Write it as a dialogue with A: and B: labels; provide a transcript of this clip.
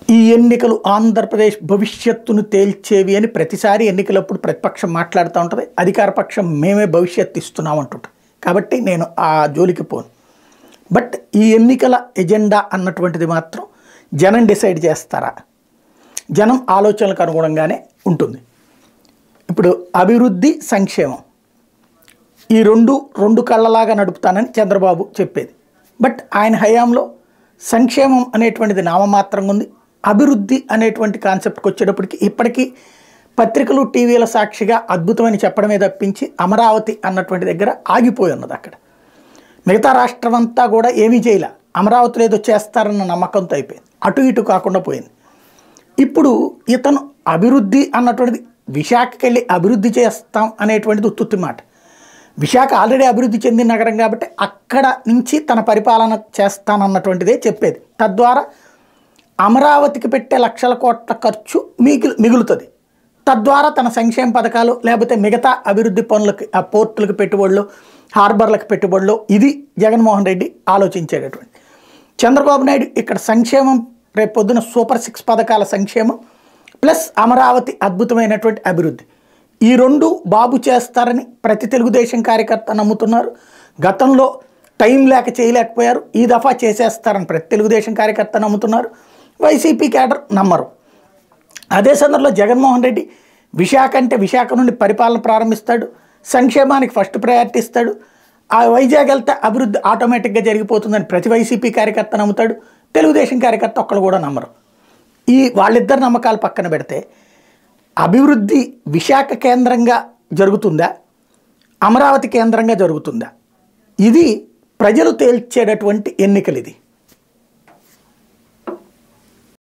A: ఈ ఎన్నికలు ఆంధ్రప్రదేశ్ భవిష్యత్తును తేల్చేవి అని ప్రతిసారి ఎన్నికలప్పుడు ప్రతిపక్షం మాట్లాడుతూ ఉంటుంది అధికార పక్షం మేమే భవిష్యత్తు ఇస్తున్నాం అంటుంటుంది కాబట్టి నేను ఆ జోలికి పోను బట్ ఈ ఎన్నికల ఎజెండా అన్నటువంటిది మాత్రం జనం డిసైడ్ చేస్తారా జనం ఆలోచనలకు అనుగుణంగానే ఉంటుంది ఇప్పుడు అభివృద్ధి సంక్షేమం ఈ రెండు రెండు కళ్ళలాగా నడుపుతానని చంద్రబాబు చెప్పేది బట్ ఆయన హయాంలో సంక్షేమం అనేటువంటిది నామమాత్రంగా ఉంది అభివృద్ధి అనేటువంటి కాన్సెప్ట్కి వచ్చేటప్పటికి ఇప్పటికీ పత్రికలు టీవీల సాక్షిగా అద్భుతమైన చెప్పడమే తప్పించి అమరావతి అన్నటువంటి దగ్గర ఆగిపోయి ఉన్నది అక్కడ మిగతా రాష్ట్రం అంతా కూడా ఏమీ చేయలే అమరావతిలో ఏదో చేస్తారన్న నమ్మకంతో అయిపోయింది అటు ఇటు కాకుండా పోయింది ఇప్పుడు ఇతను అభివృద్ధి అన్నటువంటిది విశాఖకి వెళ్ళి అభివృద్ధి చేస్తాం అనేటువంటిది ఉత్తుత్తి మాట విశాఖ ఆల్రెడీ అభివృద్ధి చెందిన నగరం కాబట్టి అక్కడ నుంచి తన పరిపాలన చేస్తానన్నటువంటిదే చెప్పేది తద్వారా అమరావతికి పెట్టే లక్షల కోట్ల ఖర్చు మిగిలి మిగులుతుంది తద్వారా తన సంక్షేమ పథకాలు లేకపోతే మిగతా అభివృద్ధి పనులకి ఆ పోర్టులకు పెట్టుబడులు హార్బర్లకు పెట్టుబడులు ఇది జగన్మోహన్ రెడ్డి ఆలోచించేటటువంటి చంద్రబాబు నాయుడు ఇక్కడ సంక్షేమం రేపు పొద్దున సూపర్ సిక్స్ పథకాల సంక్షేమం ప్లస్ అమరావతి అద్భుతమైనటువంటి అభివృద్ధి ఈ రెండు బాబు చేస్తారని ప్రతి తెలుగుదేశం కార్యకర్త నమ్ముతున్నారు గతంలో టైం లేక చేయలేకపోయారు ఈ దఫా చేసేస్తారని ప్రతి తెలుగుదేశం కార్యకర్త నమ్ముతున్నారు వైసీపీ క్యాడర్ నమ్మరు అదే సందర్భంలో జగన్మోహన్ రెడ్డి విశాఖ అంటే విశాఖ నుండి పరిపాలన ప్రారంభిస్తాడు సంక్షేమానికి ఫస్ట్ ప్రయారిటీ ఇస్తాడు ఆ వైజాగ్ వెళ్తే అభివృద్ధి ఆటోమేటిక్గా జరిగిపోతుందని ప్రతి వైసీపీ కార్యకర్త నమ్ముతాడు తెలుగుదేశం కార్యకర్త ఒక్కళ్ళు కూడా నమ్మరు ఈ వాళ్ళిద్దరు నమ్మకాలు పక్కన పెడితే అభివృద్ధి విశాఖ కేంద్రంగా జరుగుతుందా అమరావతి కేంద్రంగా జరుగుతుందా ఇది ప్రజలు తేల్చేటటువంటి ఎన్నికలు ఇది